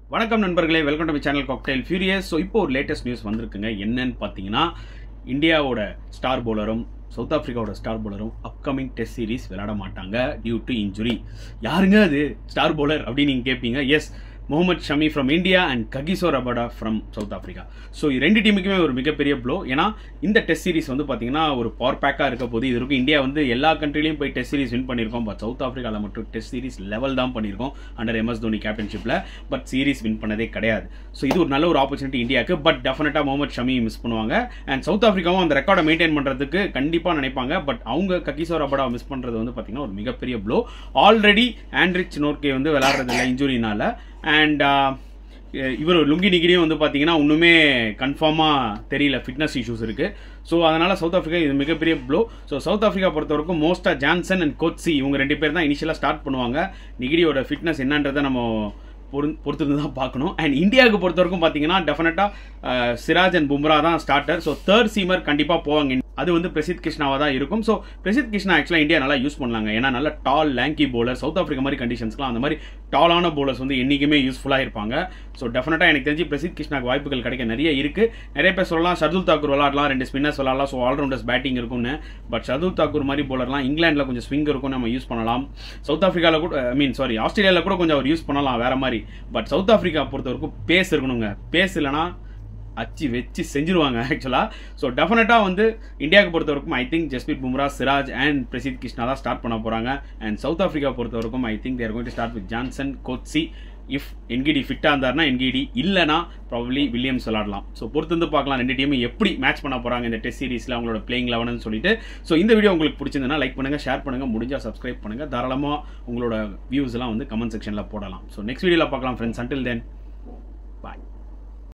வணக்கம் நண்பர்களே welcome to my channel cocktail furious so இப்போ ஒரு லேட்டஸ்ட் நியூஸ் வந்திருக்குங்க என்னன்னு பார்த்தீங்கன்னா இந்தியாவோட ஸ்டார் பவுலரும் சவுத் ஆஃப்ரிக்காவோட ஸ்டார் பவுலரும் அப்கமிங் டெஸ்ட் சீரிஸ் விளையாட மாட்டாங்க டியூ டு இன்ஜுரி யாருங்க அது ஸ்டார் பவுலர் அப்படின்னு நீங்கள் கேட்பீங்க yes Mohammed Shami from India and Kagiso Rabada from South Africa so ரெண்டு டீமுக்குமே ஒரு மிகப்பெரிய ப்ளோ ஏன்னா இந்த டெஸ்ட் சீரிஸ் வந்து பார்த்தீங்கன்னா ஒரு பவர் பேக்காக இருக்க போது இது வரைக்கும் இந்தியா வந்து எல்லா கண்ட்ரிலையும் போய் டெஸ்ட் சீரிஸ் வின் பண்ணியிருக்கோம் பட் சவுத் ஆஃப்ரிக்காவில் மட்டும் டெஸ்ட் சீரிஸ் லெவல் தான் பண்ணியிருக்கோம் அண்டர் எம்எஸ் தோனி கேப்டன்ஷிப்பில் பட் சீரிஸ் வின் பண்ணதே கிடையாது ஸோ இது ஒரு நல்ல ஒரு ஆப்பர்ச்சுனிட்டி இந்தியாவுக்கு பட் டெஃபினட்டாக முகமது ஷமி மிஸ் பண்ணுவாங்க அண்ட் சவுத் ஆஃப்ரிக்காவும் அந்த ரெக்கார்டை மெயின்டைன் பண்ணுறதுக்கு கண்டிப்பாக நினைப்பாங்க பட் அவங்க ககிசோ ரபடா மிஸ் பண்ணுறது வந்து பார்த்தீங்கன்னா ஒரு மிகப்பெரிய ப்ளோ ஆல்ரெடி ஆண்ட்ரிச் நோர்கே வந்து விளையாடுறது இல்லை இன்ஜுரினால அண்ட் இவர் லுங்கி நிகிரியும் வந்து பார்த்தீங்கன்னா ஒன்றுமே கன்ஃபார்மாக தெரியல ஃபிட்னஸ் இஷ்யூஸ் இருக்குது ஸோ அதனால் சவுத் ஆஃப்ரிக்கா இது மிகப்பெரிய ப்ளோ ஸோ சவுத் ஆஃப்ரிக்கா பொறுத்த வரைக்கும் மோஸ்ட்டாக ஜான்சன் அண்ட் கோட்ஸி இவங்க ரெண்டு பேர் தான் இனிஷியலாக ஸ்டார்ட் பண்ணுவாங்க நிகிரியோட ஃபிட்னஸ் என்னன்றதை நம்ம பொறு பொறுத்திருந்து தான் பார்க்கணும் அண்ட் இந்தியாவுக்கு பொறுத்த வரைக்கும் பார்த்தீங்கன்னா டெஃபினட்டாக சிராஜ் அண்ட் பும்ரா தான் ஸ்டார்டர் ஸோ தேர்ட் சீமர் கண்டிப்பாக போவாங்க அது வந்து பிரசித் கிருஷ்ணாவாக தான் இருக்கும் ஸோ பிரசித் கிருஷ்ணா ஆக்சுவலாக இந்தியா நல்லா யூஸ் பண்ணலாங்க ஏன்னா நல்ல tall lanky bowler South Africa மாதிரி கண்டிஷன்ஸ்லாம் அந்த மாதிரி டாலான பவுலர்ஸ் வந்து என்றைக்குமே யூஸ்ஃபுல்லாக இருப்பாங்க ஸோ டெஃபினட்டாக எனக்கு தெரிஞ்சு பிரசித் கிருஷ்ணாக்கு வாய்ப்புகள் கிடைக்க நிறைய இருக்குது நிறைய பேர் சொல்லலாம் ஷர்துல் தாக்கூர் விளாடலாம் ரெண்டு ஸ்பின்னர்ஸ் விளாடலாம் ஸோ ஆல்ரவுண்டர்ஸ் பேட்டிங் இருக்கும்னு பட் ஷர்துல் தாக்கூர் மாதிரி பவுலர்லாம் இங்கிலாண்டில் கொஞ்சம் ஸ்விங் இருக்கும் நம்ம யூஸ் பண்ணலாம் சவுத் ஆஃப்ரிக்காவில் கூட ஐ மீன் சாரி ஆஸ்திரேலியாவில் கூட கொஞ்சம் அவர் யூஸ் பண்ணலாம் வேற மாதிரி பட் சவுத் ஆஃப்ரிக்கா பொறுத்த வரைக்கும் பேஸ் இருக்கணுங்க பேஸ் இல்லைனா அச்சு வச்சு செஞ்சிருவாங்க ஆக்சுவலாக ஸோ டெஃபினட்டாக வந்து இந்தியாவுக்கு பொறுத்த வரைக்கும் I think Jasprit Bumrah Siraj and Prasidh Krishna தான் ஸ்டார்ட் பண்ண போகிறாங்க அண்ட் சவுத் ஆஃப்ரிக்கா பொறுத்த வரைக்கும் I think they're going to start with Jansen Coetzee if Ngidi ஃபிட்டாக இருந்தார்னா என்கிடி இல்லைனா ப்ராபப்ளி வில்லியம்ஸ் விளாடலாம் ஸோ பொறுத்து வந்து பார்க்கலாம் ரெண்டு டீமும் எப்படி மேட்ச் பண்ண போகிறாங்க இந்த டெஸ்ட் சீரிஸில் அவங்களோட பிளேயிங் லெவன்னு சொல்லிட்டு ஸோ இந்த வீடியோ உங்களுக்கு பிடிச்சிருந்தனா லைக் பண்ணுங்கள் ஷேர் பண்ணுங்கள் முடிஞ்சால் சப்ஸ்கிரைப் பண்ணுங்கள் தாராளமாக உங்களோட வியூஸ் எல்லாம் வந்து கமெண்ட் செக்ஷனில் போடலாம் ஸோ நெக்ஸ்ட் வீடியோவில் பார்க்கலாம் ஃப்ரெண்ட்ஸ் அண்டில் தென்